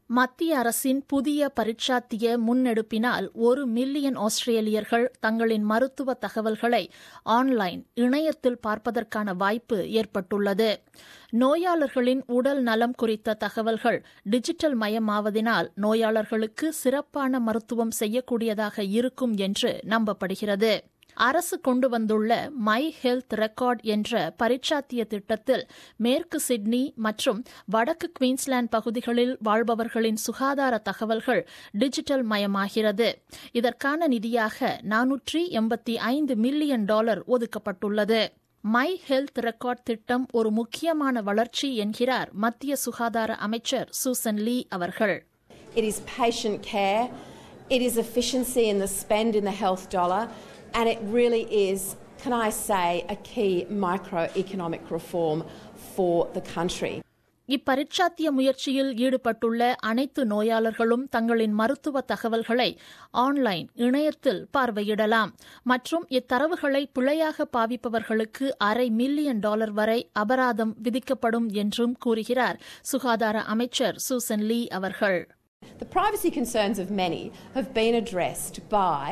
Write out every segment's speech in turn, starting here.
மத்திய அரசின் புதிய பரீட்சாத்திய முன்னெடுப்பினால் ஒரு மில்லியன் ஆஸ்திரேலியர்கள் தங்களின் மருத்துவ தகவல்களை ஆன்லைன் இணையத்தில் பார்ப்பதற்கான வாய்ப்பு ஏற்பட்டுள்ளது நோயாளர்களின் உடல் நலம் குறித்த தகவல்கள் டிஜிட்டல் மயமாவதினால் நோயாளர்களுக்கு சிறப்பான மருத்துவம் செய்யக்கூடியதாக இருக்கும் என்று நம்பப்படுகிறது அரசு கொண்டு வந்துள்ள மை ஹெல்த் ரெக்கார்ட் என்ற பரீட்சாத்திய திட்டத்தில் மேற்கு சிட்னி மற்றும் வடக்கு குயின்ஸ்லாந்து பகுதிகளில் வாழ்பவர்களின் சுகாதார தகவல்கள் டிஜிட்டல் மயமாகிறது இதற்கான நிதியாக நானூற்றி எண்பத்தி ஐந்து மில்லியன் டாலர் ஒதுக்கப்பட்டுள்ளது மை ஹெல்த் ரெக்கார்ட் திட்டம் ஒரு முக்கியமான வளர்ச்சி என்கிறார் மத்திய சுகாதார அமைச்சர் சூசன் லீ அவர்கள் It is patient care, it is efficiency in the spend in the health dollar, and it really is, can I say, a key microeconomic reform for the country. இப்பரீட்சாத்திய முயற்சியில் ஈடுபட்டுள்ள அனைத்து நோயாளர்களும் தங்களின் மருத்துவ தகவல்களை ஆன்லைன் இணையத்தில் பார்வையிடலாம் மற்றும் இத்தரவுகளை பிழையாக பாவிப்பவர்களுக்கு அரை மில்லியன் டாலர் வரை அபராதம் விதிக்கப்படும் என்றும் கூறுகிறார் சுகாதார அமைச்சர் சூசன் லீ அவர்கள் The privacy concerns of many have been addressed by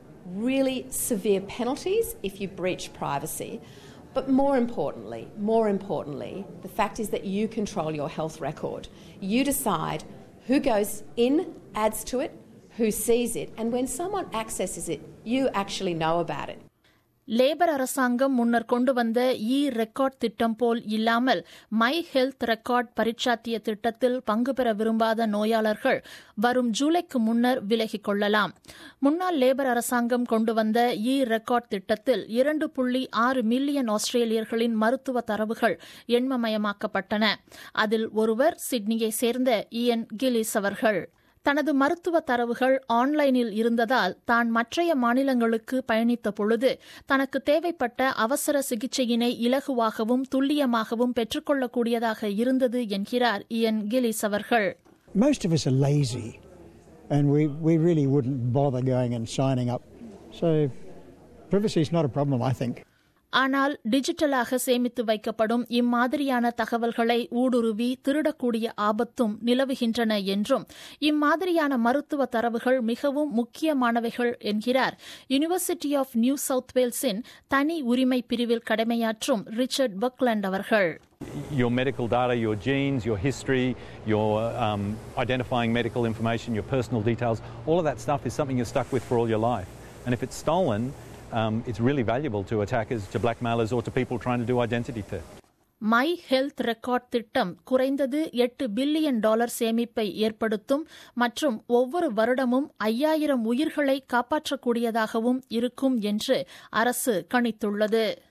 really severe penalties if you breach privacy. But more importantly, more importantly, the fact is that you control your health record. You decide who goes in, adds to it, who sees it, and when someone accesses it, you actually know about it. Labour அரசாங்கம் முன்னர் கொண்டு வந்த இ record திட்டம் போல் இல்லாமல் my health record பரீட்சாத்திய திட்டத்தில் பங்கு பெற விரும்பாத நோயாளர்கள் வரும் ஜூலைக்கு முன்னர் விலகிக் கொள்ளலாம் முன்னாள் லேபர் அரசாங்கம் கொண்டு வந்த இ ரெக்கார்ட் திட்டத்தில் இரண்டு புள்ளி ஆறு மில்லியன் ஆஸ்திரேலியர்களின் மருத்துவ தரவுகள் எண்மமயமாக்கப்பட்டன அதில் ஒருவர் சிட்னியை சேர்ந்த இயன் கிலிஸ் அவர்கள் தனது மருத்துவ தரவுகள் ஆன்லைனில் இருந்ததால் தான் மற்றைய மாநிலங்களுக்கு பயணித்த பொழுது தனக்கு தேவைப்பட்ட அவசர சிகிச்சையினை இலகுவாகவும் துல்லியமாகவும் பெற்றுக்கொள்ளக்கூடியதாக இருந்தது என்கிறார் இயன் கிலிஸ் அவர்கள் Most of us are lazy and we, we really wouldn't bother going and signing up. So privacy is not a problem, I think. ஆனால் டிஜிட்டலாக சேமித்து வைக்கப்படும் இம்மாதிரியான தகவல்களை ஊடுருவி திருடக்கூடிய ஆபத்தும் நிலவுகின்றன என்றும் இம்மாதிரியான மருத்துவ தரவுகள் மிகவும் முக்கியமானவைகள் என்கிறார் யுனிவர்சிட்டி ஆஃப் நியூ சவுத் வேல்ஸின் தனி உரிமை பிரிவில் கடமையாற்றும் ரிச்சர்ட் பக்லண்ட் அவர்கள் your medical data, your genes, your history, your um, identifying medical information, your personal details, all of that stuff is something you're stuck with for all your life. And if it's stolen, um, it's really valuable to attackers, to blackmailers, or to people trying to do identity theft. My health record திட்டம் குறைந்தது எட்டு billion dollar சேமிப்பை ஏற்படுத்தும் மற்றும் ஒவ்வொரு வருடமும் ஐயாயிரம் உயிர்களை காப்பாற்றக்கூடியதாகவும் இருக்கும் என்று அரசு கணித்துள்ளது